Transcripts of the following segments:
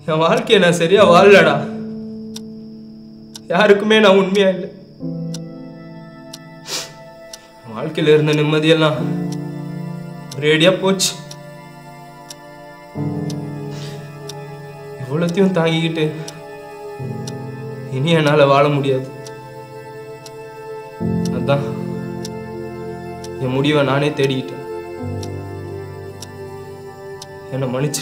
என் வாழ்க்கையை நான் சரியா வாழலடா யாருக்குமே நான் உண்மையா இல்லை என் வாழ்க்கையில இருந்த நிம்மதியெல்லாம் ஒரேடியா போச்சு இவ்வளோத்தையும் தாங்கிக்கிட்டு இனி என்னால் வாழ முடியாது அதான் என் முடிவை நானே தேடிக்கிட்டேன் என்னை மன்னிச்சு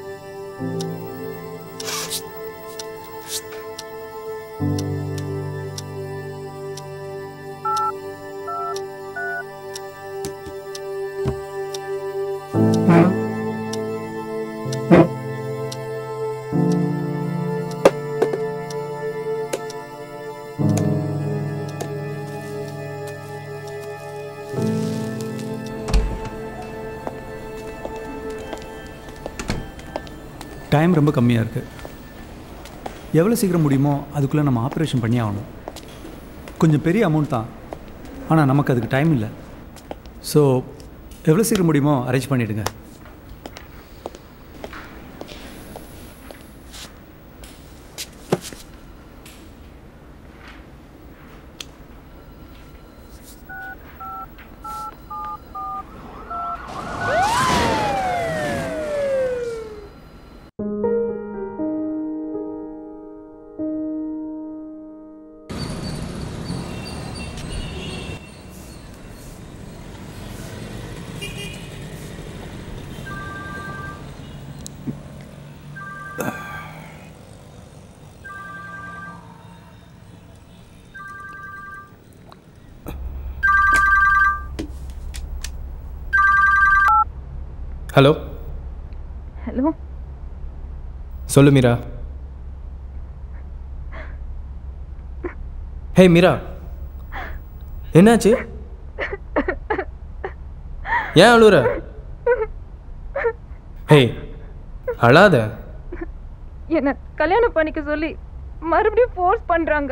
டைம் ரொம்ப கம்மியாக இருக்குது எவ்வளோ சீக்கிரம் முடியுமோ அதுக்குள்ளே நம்ம ஆப்ரேஷன் பண்ணி ஆகணும் கொஞ்சம் பெரிய அமௌண்ட் தான் ஆனால் நமக்கு அதுக்கு டைம் இல்லை ஸோ எவ்வளோ சீக்கிரம் முடியுமோ அரேஞ்ச் பண்ணிவிடுங்க ஹலோ ஹலோ சொல்லு மீரா ஹே மீரா என்னாச்சு ஏன் அழுகுற ஹே அழாத என்னை கல்யாணம் பண்ணிக்க சொல்லி மறுபடியும் ஃபோர்ஸ் பண்றாங்க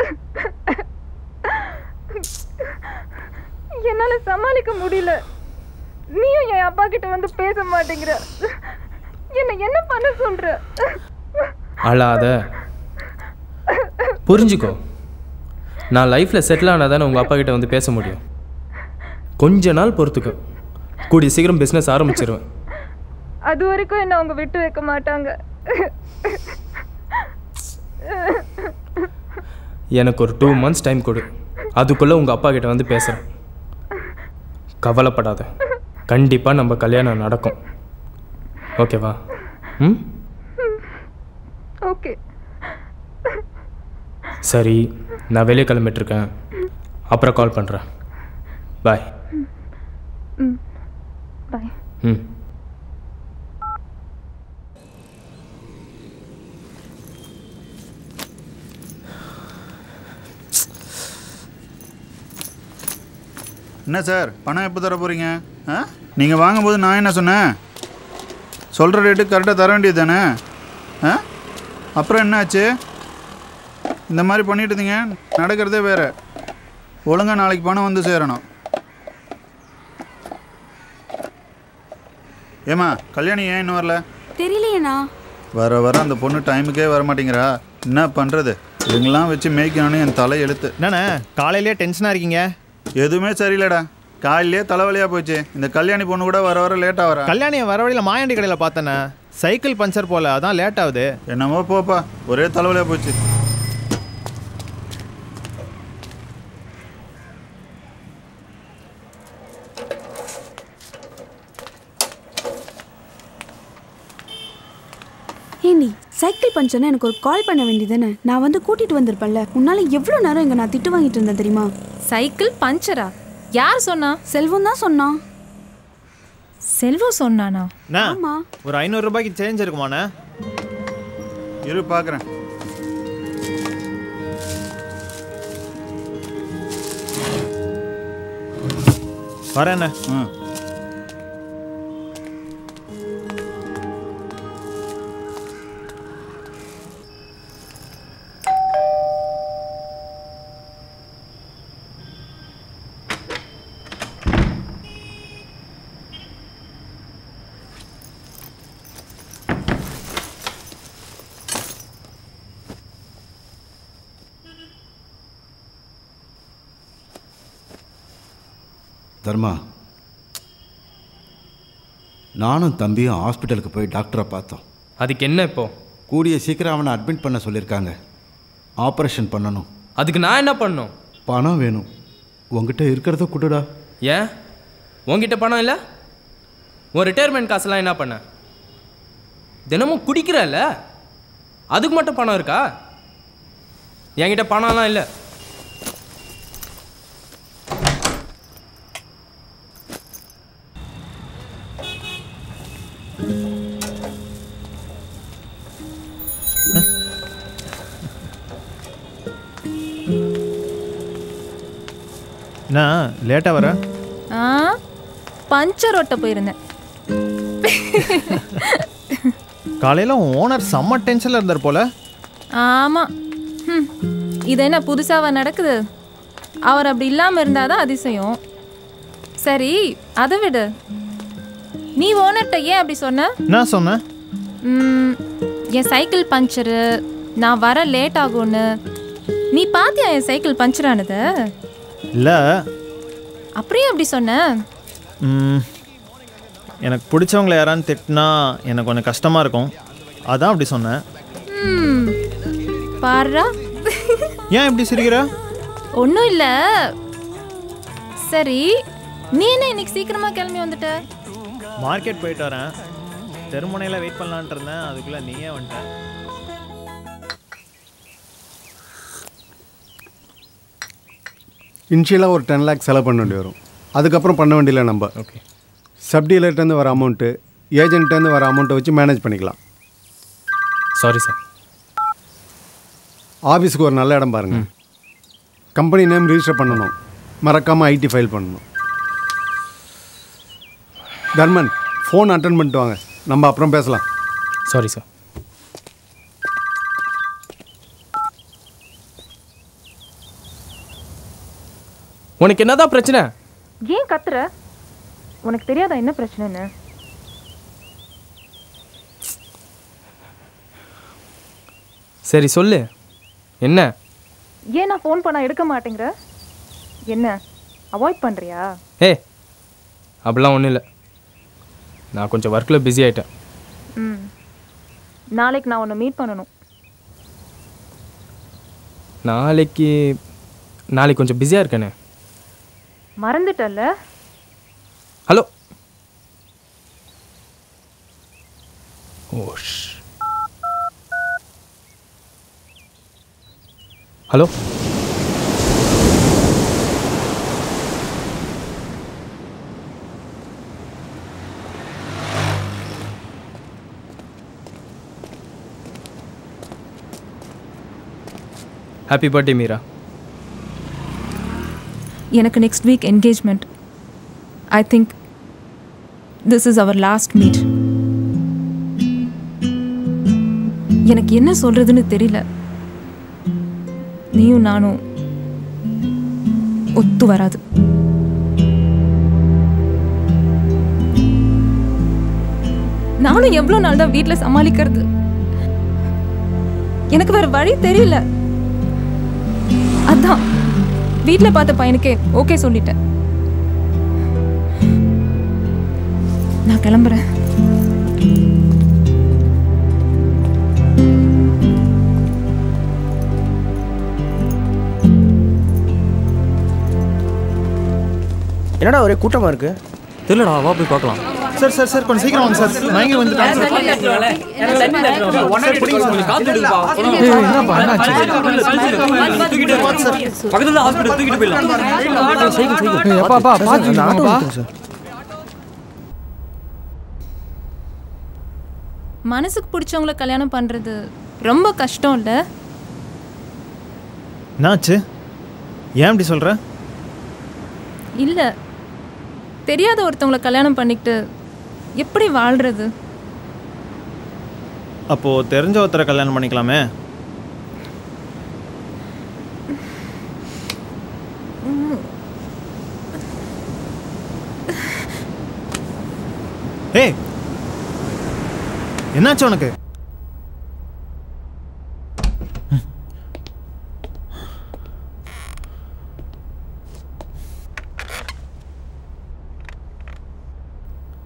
என்னால சமாளிக்க முடியல நீயும் என் அப்பா கிட்ட வந்து பேச மாட்டேங்கிற என்ன என்ன பண்ண சொல்ற அழாத புரிஞ்சுக்கோ நான் லைஃப்பில் செட்டில் ஆனால் தானே உங்கள் அப்பா கிட்ட வந்து பேச முடியும் கொஞ்ச நாள் பொறுத்துக்கோ கூடிய சீக்கிரம் பிஸ்னஸ் ஆரம்பிச்சிருவேன் அது வரைக்கும் என்ன அவங்க விட்டு வைக்க மாட்டாங்க எனக்கு ஒரு டூ மந்த்ஸ் டைம் கொடு அதுக்குள்ளே உங்கள் அப்பா கிட்ட வந்து பேசுகிறேன் கவலைப்படாத கண்டிப்பாக நம்ம கல்யாணம் நடக்கும் ஓகேவா ம் ஓகே சரி நான் வெளியே கிளம்பிட்டுருக்கேன் அப்புறம் கால் பண்ணுறேன் பாய் ம் பாய் ம் என்ன சார் பணம் எப்போ தர போகிறீங்க ஆ நீங்கள் வாங்கும்போது நான் என்ன சொன்னேன் சொல்கிற ரேட்டு கரெக்டாக தர வேண்டியது தானே ஆ அப்புறம் என்னாச்சு இந்த மாதிரி பண்ணிட்டு இருந்தீங்க நடக்கிறதே வேறு ஒழுங்கா நாளைக்கு பணம் வந்து சேரணும் ஏம்மா கல்யாணி ஏன் இன்னும் வரல தெரியலையேண்ணா வர வர அந்த பொண்ணு டைமுக்கே வர மாட்டேங்கிறா என்ன பண்ணுறது இவங்கெல்லாம் வச்சு மேய்க்கணும்னு என் தலை எழுத்து என்னண்ணே காலையிலே டென்ஷனாக இருக்கீங்க எதுவுமே சரியில்லடா காலையிலே தலைவலியாக போச்சு இந்த கல்யாணி பொண்ணு கூட வர வர லேட்டாக வரா கல்யாணியை வர வழியில் மாயாண்டி கடையில் பார்த்தேண்ணே சைக்கிள் பஞ்சர் போல அதான் லேட் ஆகுது என்னமோ போப்பா ஒரே தலைவலியாக போச்சு ஏண்டி சைக்கிள் பஞ்சர்னா எனக்கு ஒரு கால் பண்ண வேண்டியதானே நான் வந்து கூட்டிட்டு வந்திருப்பேன்ல உன்னால எவ்வளோ நேரம் இங்க நான் திட்டு வாங்கிட்டு இருந்தேன் தெரியுமா சைக்கிள் பஞ்சரா யார் சொன்னா செல்வம் தான் சொன்னான் செல்வம் சொன்னானா அண்ணா ஆமா ஒரு ஐநூறு ரூபாய்க்கு சேஞ்ச் இருக்குமாண்ணே இரு பார்க்குறேன் வரேண்ணே ம் தர்மா நானும் தம்பியும் ஹாஸ்பிட்டலுக்கு போய் டாக்டரை பார்த்தோம் அதுக்கு என்ன இப்போ கூடிய சீக்கிரம் அவனை அட்மிட் பண்ண சொல்லியிருக்காங்க ஆப்ரேஷன் பண்ணணும் அதுக்கு நான் என்ன பண்ணணும் பணம் வேணும் உங்ககிட்ட இருக்கிறத கொடுடா ஏன் உன்கிட்ட பணம் இல்லை உன் ரிட்டையர்மெண்ட் காசுலாம் என்ன பண்ண தினமும் குடிக்கிறல்ல அதுக்கு மட்டும் பணம் இருக்கா என்கிட்ட பணம்லாம் இல்லை என்ன லேட்டாக வர ஆ பஞ்சர் ஓட்ட போயிருந்தேன் காலையில் ஓனர் செம்ம டென்ஷனில் இருந்தார் போல ஆமாம் ம் இது என்ன புதுசாவா நடக்குது அவர் அப்படி இல்லாமல் இருந்தாதான் அதிசயம் சரி அதை விடு நீ ஓனர்கிட்ட ஏன் அப்படி சொன்ன என்ன சொன்னேன் ம், என் சைக்கிள் பஞ்சரு நான் வர லேட் ஆகும்னு நீ பாத்தியா என் சைக்கிள் பஞ்சர் ஆனது இல்லை அப்படியே அப்படி சொன்ன எனக்கு பிடிச்சவங்கள யாரான்னு திட்டினா எனக்கு கொஞ்சம் கஷ்டமாக இருக்கும் அதான் அப்படி சொன்னேன் ம் பாருடா ஏன் இப்படி சிரிக்கிற ஒன்றும் இல்லை சரி நீ என்ன இன்னைக்கு சீக்கிரமா கிளம்பி வந்துட்ட மார்க்கெட் போயிட்டு வரேன் தெருமுனையில் வெயிட் பண்ணலான்ட்டு இருந்தேன் அதுக்குள்ளே நீயே வந்துட்ட இனிஷியலாக ஒரு டென் லேக்ஸ் செலவு பண்ண வேண்டி வரும் அதுக்கப்புறம் பண்ண வேண்டியல நம்ம ஓகே சப் டீலர்ட்டேருந்து வர அமௌண்ட்டு ஏஜென்ட்டேருந்து வர அமௌண்ட்டை வச்சு மேனேஜ் பண்ணிக்கலாம் சாரி சார் ஆஃபீஸுக்கு ஒரு நல்ல இடம் பாருங்கள் கம்பெனி நேம் ரிஜிஸ்டர் பண்ணணும் மறக்காமல் ஐடி ஃபைல் பண்ணணும் தர்மன் ஃபோன் அட்டன் பண்ணிட்டு வாங்க நம்ம அப்புறம் பேசலாம் சாரி சார் உனக்கு என்னதான் பிரச்சனை ஏன் கத்துற உனக்கு தெரியாதா என்ன பிரச்சனைன்னு சரி சொல்லு என்ன ஏன் நான் ஃபோன் பண்ணா எடுக்க மாட்டேங்கிற என்ன அவாய்ட் பண்றியா ஏ அப்படிலாம் ஒன்றும் இல்லை நான் கொஞ்சம் ஒர்க்கில் பிஸி ஆகிட்டேன் ம் நாளைக்கு நான் உன்னை மீட் பண்ணணும் நாளைக்கு நாளைக்கு கொஞ்சம் பிஸியாக இருக்கேனே மறந்துட்டல்ல ஹலோ ஓஷ் ஹலோ ஹாப்பி பர்த்டே மீரா எனக்கு next week engagement I think this is our last meet எனக்கு என்ன சொல்றதுன்னு தெரியல நீயும் நானும் ஒத்து வராது நானும் எவ்வளோ நாள் தான் வீட்டில் சமாளிக்கிறது எனக்கு வேற வழி தெரியல அதான் வீட்டில் பார்த்த பையனுக்கே ஓகே சொல்லிட்டேன் நான் கிளம்புறேன் என்னடா ஒரே கூட்டமாக இருக்கு தெரியலடா வா போய் பார்க்கலாம் சார் சார் சார் கொஞ்சம் சீக்கிரம் வாங்க சார் மயங்கி வந்துட்டாங்க சார் பக்கத்துல ஹாஸ்பிட்டல் தூக்கிட்டு போயிடலாம் அப்பாப்பா பார்த்து மனசுக்கு பிடிச்சவங்கள கல்யாணம் பண்ணுறது ரொம்ப கஷ்டம் இல்லை என்னாச்சு ஏன் இப்படி சொல்கிற இல்லை தெரியாத ஒருத்தவங்கள கல்யாணம் பண்ணிக்கிட்டு எப்படி வாழ்கிறது அப்போது தெரிஞ்ச ஒருத்தரை கல்யாணம் பண்ணிக்கலாமே ஏய் என்னாச்சு உனக்கு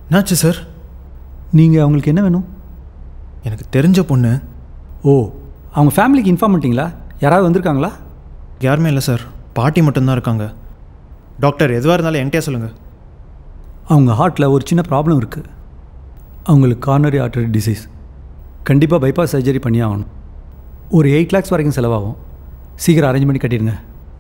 என்னாச்சு சார் நீங்கள் அவங்களுக்கு என்ன வேணும் எனக்கு தெரிஞ்ச பொண்ணு ஓ அவங்க ஃபேமிலிக்கு இன்ஃபார்ம் பண்ணிட்டீங்களா யாராவது வந்திருக்காங்களா யாருமே இல்லை சார் பாட்டி மட்டும்தான் இருக்காங்க டாக்டர் எதுவாக இருந்தாலும் என்கிட்டயே சொல்லுங்கள் அவங்க ஹார்ட்டில் ஒரு சின்ன ப்ராப்ளம் இருக்குது அவங்களுக்கு கார்னரி ஆர்டரி டிசீஸ் கண்டிப்பாக பைபாஸ் சர்ஜரி பண்ணி ஆகணும் ஒரு எயிட் லேக்ஸ் வரைக்கும் செலவாகும் சீக்கிரம் அரேஞ்ச் பண்ணி கட்டிடுங்க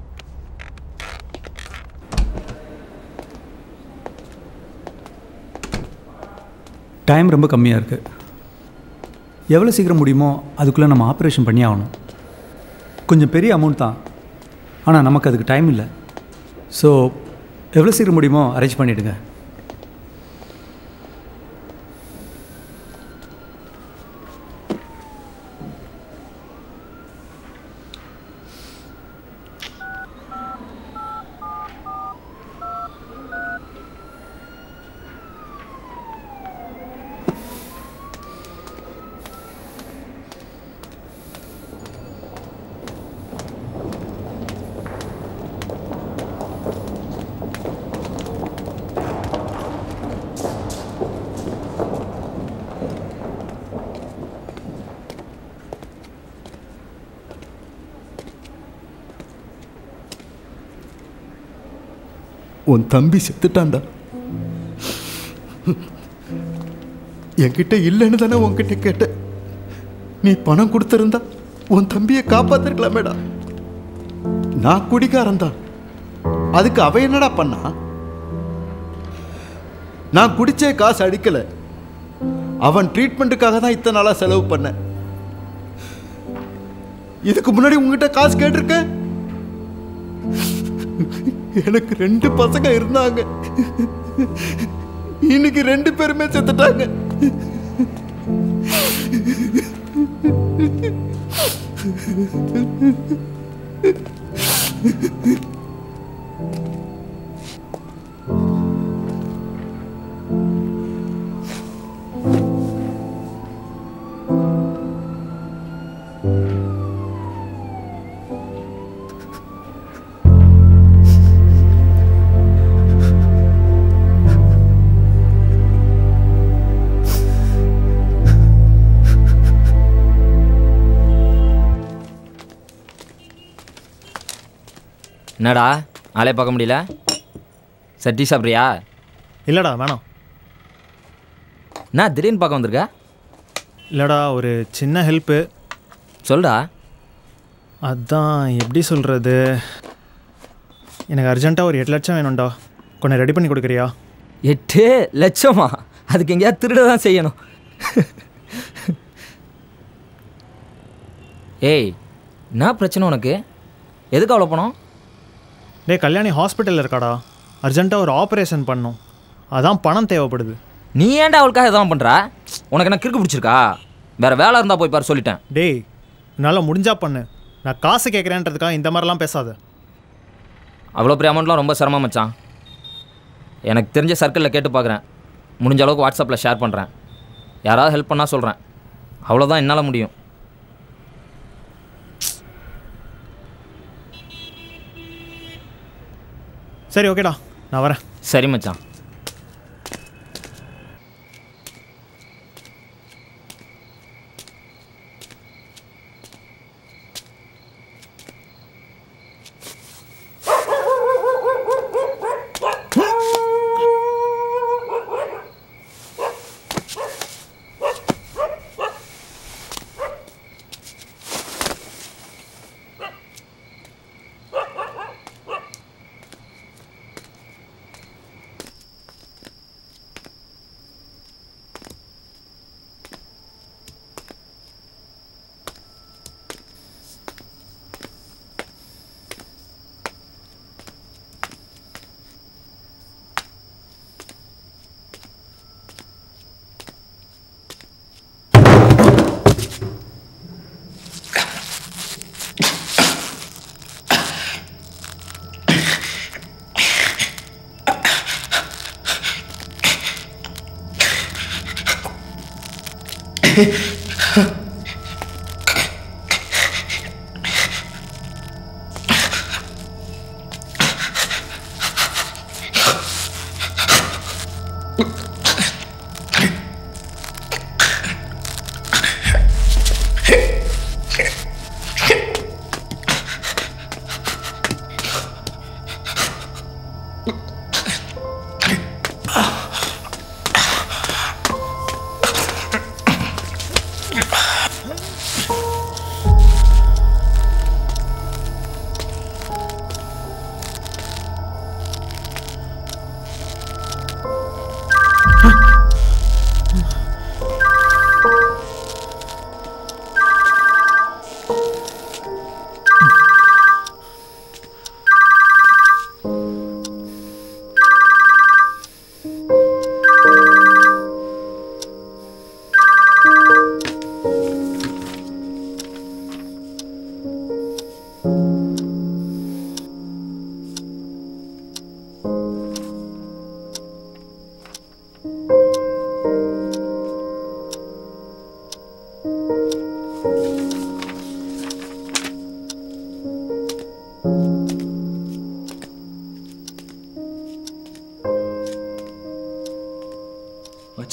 டைம் ரொம்ப கம்மியாக இருக்குது எவ்வளோ சீக்கிரம் முடியுமோ அதுக்குள்ளே நம்ம ஆப்ரேஷன் பண்ணி ஆகணும் கொஞ்சம் பெரிய அமௌண்ட் தான் ஆனால் நமக்கு அதுக்கு டைம் இல்லை ஸோ எவ்வளோ சீக்கிரம் முடியுமோ அரேஞ்ச் பண்ணிவிடுங்க உன் தம்பி செத்துட்டான்டா என்கிட்ட இல்லைன்னு தானே உன்கிட்ட கேட்டேன் நீ பணம் கொடுத்துருந்தா உன் தம்பியை காப்பாத்திருக்கலாமேடா நான் குடிக்காரன் தான் அதுக்கு அவ என்னடா பண்ணா நான் குடிச்சே காசு அடிக்கல அவன் ட்ரீட்மெண்ட்டுக்காக தான் இத்தனை நாளா செலவு பண்ணேன் இதுக்கு முன்னாடி உங்ககிட்ட காசு கேட்டிருக்கேன் எனக்கு ரெண்டு பசங்க இருந்தாங்க இன்னைக்கு ரெண்டு பேருமே செத்துட்டாங்க என்னடா ஆளே பார்க்க முடியல சரி டீ சாப்பிட்றியா இல்லைடா வேணாம் என்ன திடீர்னு பார்க்க வந்திருக்க இல்லைடா ஒரு சின்ன ஹெல்ப்பு சொல்டா அதான் எப்படி சொல்கிறது எனக்கு அர்ஜென்ட்டாக ஒரு எட்டு லட்சம் வேணும்டா கொஞ்சம் ரெடி பண்ணி கொடுக்குறியா எட்டு லட்சமா அதுக்கு எங்கேயாவது திருட தான் செய்யணும் ஏய் என்ன பிரச்சனை உனக்கு எதுக்கு அவ்வளோ பணம் டேய் கல்யாணி ஹாஸ்பிட்டலில் இருக்காடா அர்ஜென்ட்டாக ஒரு ஆப்ரேஷன் பண்ணும் அதான் பணம் தேவைப்படுது நீ ஏன்டா அவளுக்காக இதெல்லாம் பண்ணுற உனக்கு என்ன கிறுக்கு பிடிச்சிருக்கா வேற வேலை இருந்தால் போய் பாரு சொல்லிட்டேன் டேய் என்னால் முடிஞ்சா பண்ணு நான் காசு கேட்குறேன்றதுக்காக இந்த மாதிரிலாம் பேசாத அவ்வளோ பெரிய அமௌண்ட்லாம் ரொம்ப சிரமம் மச்சான் எனக்கு தெரிஞ்ச சர்க்கிளில் கேட்டு பார்க்குறேன் முடிஞ்ச அளவுக்கு வாட்ஸ்அப்பில் ஷேர் பண்ணுறேன் யாராவது ஹெல்ப் பண்ணால் சொல்கிறேன் அவ்வளோதான் என்னால் முடியும் சரி ஓகேடா நான் வரேன் சரி மச்சான்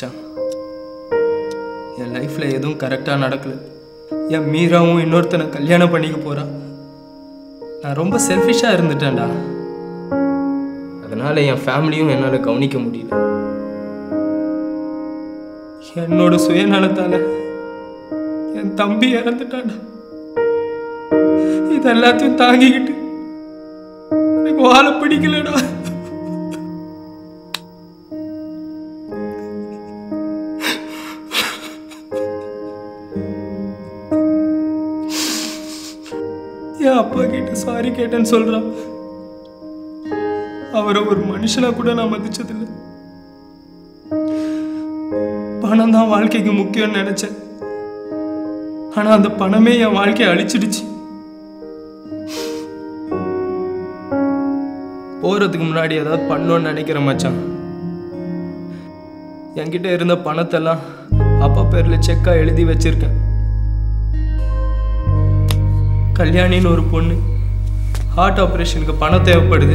மச்சான் என் லைஃப்பில் எதுவும் கரெக்டாக நடக்கல என் மீராவும் இன்னொருத்தனை கல்யாணம் பண்ணிக்க போகிறான் நான் ரொம்ப செல்ஃபிஷாக இருந்துட்டேன்டா அதனால் என் ஃபேமிலியும் என்னால் கவனிக்க முடியல என்னோட சுயநலத்தால் என் தம்பி இறந்துட்டான்டா இது எல்லாத்தையும் தாங்கிக்கிட்டு எனக்கு வாழ பிடிக்கலடா என் அப்பா கிட்ட சாரி கேட்டேன்னு சொல்றான் அவரை ஒரு மனுஷனா கூட நான் மதிச்சதில்லை பணம் தான் வாழ்க்கைக்கு முக்கியம்னு நினைச்சேன் ஆனா அந்த பணமே என் வாழ்க்கையை அழிச்சிடுச்சு போறதுக்கு முன்னாடி ஏதாவது பண்ணணும்னு நினைக்கிறேன் மச்சான் என்கிட்ட இருந்த பணத்தெல்லாம் அப்பா பேர்ல செக்கா எழுதி வச்சிருக்கேன் கல்யாணின்னு ஒரு பொண்ணு ஹார்ட் ஆப்ரேஷனுக்கு பணம் தேவைப்படுது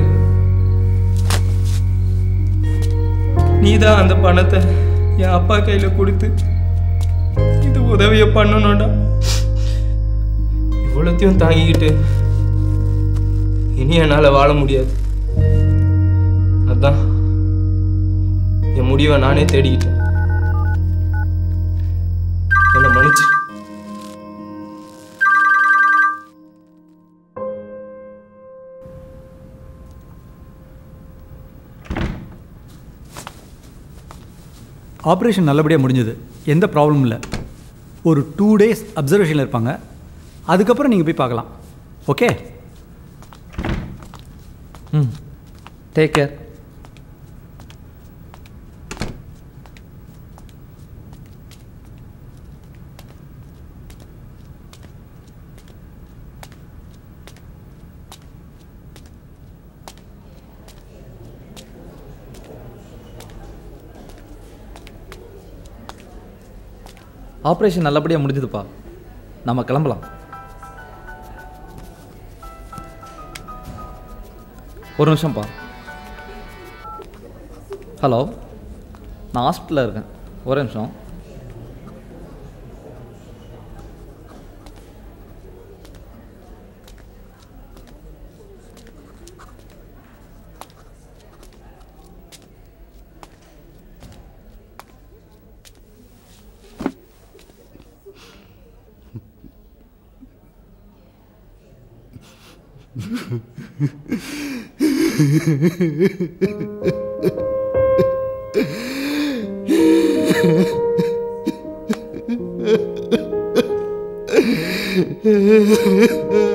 நீ தான் அந்த பணத்தை என் அப்பா கையில் கொடுத்து இது உதவியை பண்ணணும்டா இவ்வளோத்தையும் தாங்கிக்கிட்டு இனி என்னால் வாழ முடியாது அதான் என் முடிவை நானே தேடிக்கிட்டேன் என்னை மன்னிச்சு ஆப்ரேஷன் நல்லபடியாக முடிஞ்சது எந்த ப்ராப்ளமும் இல்லை ஒரு டூ டேஸ் அப்சர்வேஷனில் இருப்பாங்க அதுக்கப்புறம் நீங்கள் போய் பார்க்கலாம் ஓகே ம் டேக் கேர் ஆப்ரேஷன் நல்லபடியாக முடிஞ்சுதுப்பா நம்ம கிளம்பலாம் ஒரு நிமிஷம்ப்பா ஹலோ நான் ஹாஸ்பிட்டலில் இருக்கேன் ஒரே நிமிஷம் Ha ha ha ha.